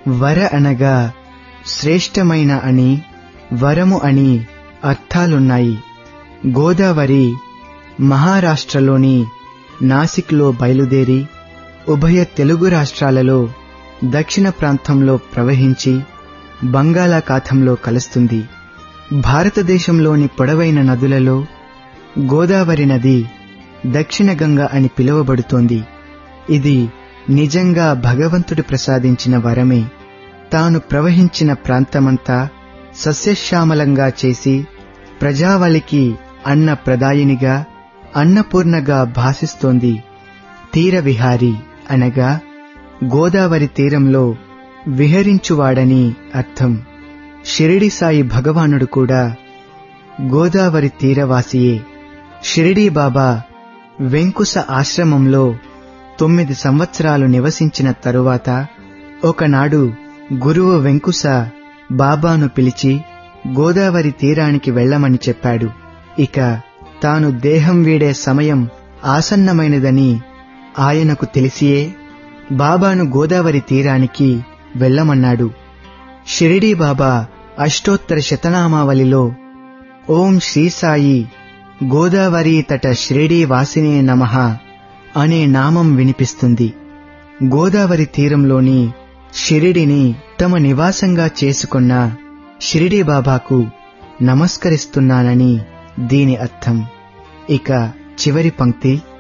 వర అనగా శ్రేష్టమైన అని వరము అని అర్థాలున్నాయి గోదావరి మహారాష్ట్రలోని నాసిక్లో బయలుదేరి ఉభయ తెలుగు రాష్ట్రాలలో దక్షిణ ప్రాంతంలో ప్రవహించి బంగాళాఖాతంలో కలుస్తుంది భారతదేశంలోని పొడవైన నదులలో గోదావరి నది దక్షిణ గంగ అని పిలువబడుతోంది ఇది నిజంగా భగవంతుడు ప్రసాదించిన వరమే తాను ప్రవహించిన ప్రాంతమంతా సస్యశ్యామలంగా చేసి ప్రజావళికి అన్న ప్రదాయినిగా అన్నపూర్ణగా భాసిస్తోంది తీరవిహారి అనగా గోదావరి తీరంలో విహరించువాడని అర్థం షిరిడి సాయి భగవానుడు కూడా గోదావరి తీరవాసియే షిరిడీ బాబా వెంకుస ఆశ్రమంలో తొమ్మిది సంవత్సరాలు నివసించిన తరువాత ఒకనాడు గురువు వెంకుస బాబాను పిలిచి గోదావరి తీరానికి వెళ్ళమని చెప్పాడు ఇక తాను దేహం వీడే సమయం ఆసన్నమైనదని ఆయనకు తెలిసియే బాబాను గోదావరి తీరానికి వెళ్ళమన్నాడు షిరిడీ బాబా అష్టోత్తర శతనామావళిలో ఓం శ్రీ సాయి గోదావరి తట షిరిడీ వాసినే నమః అనే నామం వినిపిస్తుంది గోదావరి తీరంలోని షిరిడిని తమ నివాసంగా చేసుకున్న షిరిడీ బాబాకు నమస్కరిస్తున్నానని దీని అర్థం ఇక చివరి పంక్తి